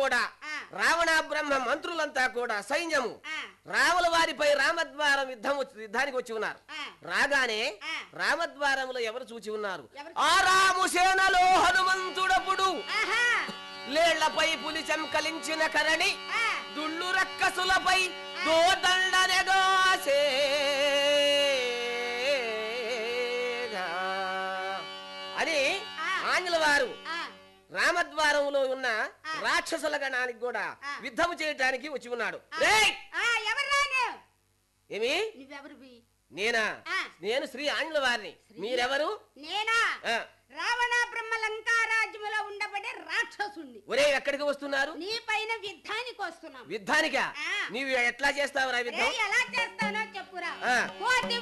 కూడా ఆ. రావణ బ్రహ్మ మంత్రులంతా కూడా సైన్యము ఆ, రాముల వారిపై రామద్వారం యుద్ధం వచ్చి- యుద్ధానికి వచ్చి ఉన్నారు ఆ. రాగానే ఆ. రామద్వారములో ఎవరు చూచి ఉన్నారు ఎవరు? ఆ రాము సేనలో హనుమంతుడపుడు ఆహా, లేళ్లపై పులి చంకలించిన కరణి ఆ, దుళ్ళు రక్కసులపై దోదండనెగాసే అని ఆ. ఆంగ్ల వారు ఆ, రామద్వారంలో ఉన్న ఆ. రాక్షసుల గణానికి కూడా ఆ. యుద్ధము చేయటానికి వచ్చి ఉన్నాడు ఆ. రేయ్! ఆ, ఎవరు రాను ఏమి నువ్వెవరివి నేనా ఆ. నేను శ్రీ ఆంగ్ల వారిని మీరెవరు నేనా ఆ. రావణ బ్రహ్మ లంకారాజ్యములో ఉండబడే రాక్షసుణ్ణి ఒరే ఎక్కడికి వస్తున్నారు నీ పైన యుద్ధానికి వస్తున్నాం యుద్ధానికా ఆ. నీవు ఎట్లా చేస్తావురా రే యుద్ధం ఎలా చేస్తానో చెప్పురా ఆ. కోటి